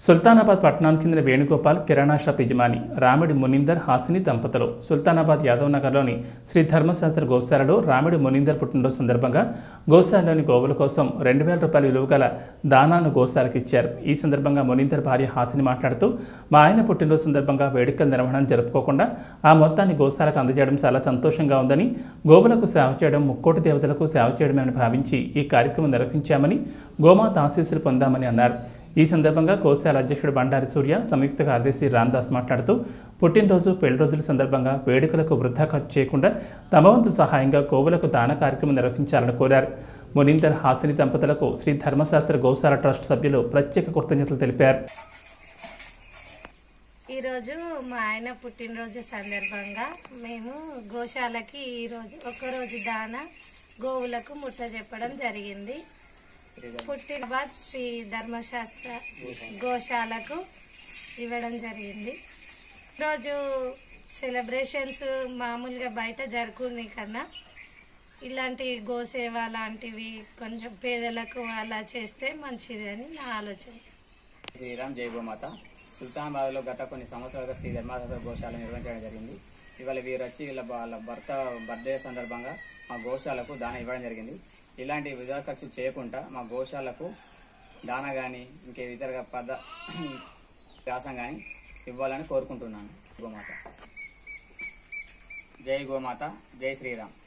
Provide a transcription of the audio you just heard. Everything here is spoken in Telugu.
సుల్తానాబాద్ పట్టణానికి చెందిన వేణుగోపాల్ కిరాణా షాప్ యజమాని రామిడి మునీందర్ హాసిని దంపతులు సుల్తానాబాద్ యాదవ్ నగర్లోని శ్రీ ధర్మశాస్త్ర గోశాలలో రామిడి మునీందర్ పుట్టినరోజు సందర్భంగా గోశాలలోని గోవుల కోసం రెండు వేల రూపాయల విలువ గల దానాను గోశాలకు ఇచ్చారు ఈ సందర్భంగా మునీందర్ భార్య హాసిని మాట్లాడుతూ మా ఆయన పుట్టినరోజు సందర్భంగా వేడుకల నిర్వహణ జరుపుకోకుండా ఆ మొత్తాన్ని గోశాలకు అందజేయడం చాలా సంతోషంగా ఉందని గోవులకు సేవ చేయడం ముక్కోటి దేవతలకు సేవ చేయడమని భావించి ఈ కార్యక్రమం నిర్వహించామని గోమాత ఆశీస్సులు పొందామని అన్నారు ఈ సందర్భంగా కోశాల అధ్యక్షుడు బండారి సూర్య సంయుక్త కార్యదర్శి రామ్దాస్ మాట్లాడుతూ పుట్టినరోజు పెళ్లి రోజుల సందర్భంగా వేడుకలకు వృధా ఖర్చు చేయకుండా తమ వంతు సహాయంగా గోవులకు దాన కార్యక్రమం నిర్వహించాలని కోరారు మునీందర్ హాసిని దంపతులకు శ్రీ ధర్మశాస్త్ర గోశాల ట్రస్ట్ సభ్యులు ప్రత్యేక కృతజ్ఞతలు తెలిపారు ఈరోజు మా ఆయన పుట్టినరోజు సందర్భంగా మేము గోశాలకి ఈరోజు ఒక్కరోజు దాన గోవులకు ముట్ట చెప్పడం జరిగింది పుట్టినబాద్ శ్రీ ధర్మశాస్త్ర గోశాలకు ఇవ్వడం జరిగింది ఈరోజు సెలబ్రేషన్స్ మామూలుగా బయట జరుపుకునే కన్నా ఇలాంటి గోసేవ లాంటివి కొంచెం పేదలకు అలా చేస్తే మంచిది అని నా ఆలోచన శ్రీరామ్ జై గోమాత సుల్తానాబాద్లో గత కొన్ని సంవత్సరాలుగా శ్రీ ధర్మాశాస్త్ర గోశాల నిర్వహించడం జరిగింది ఇవాళ వీరు వచ్చి వీళ్ళ వాళ్ళ భర్త బర్త్డే సందర్భంగా మా గోశాలకు దాన ఇవ్వడం జరిగింది ఇలాంటి వృధా ఖర్చు చేయకుండా మా గోశాలకు దాన కానీ ఇంకే ఇతర పద వ్యాసం కానీ ఇవ్వాలని కోరుకుంటున్నాను గోమాత జై గోమాత జై శ్రీరామ్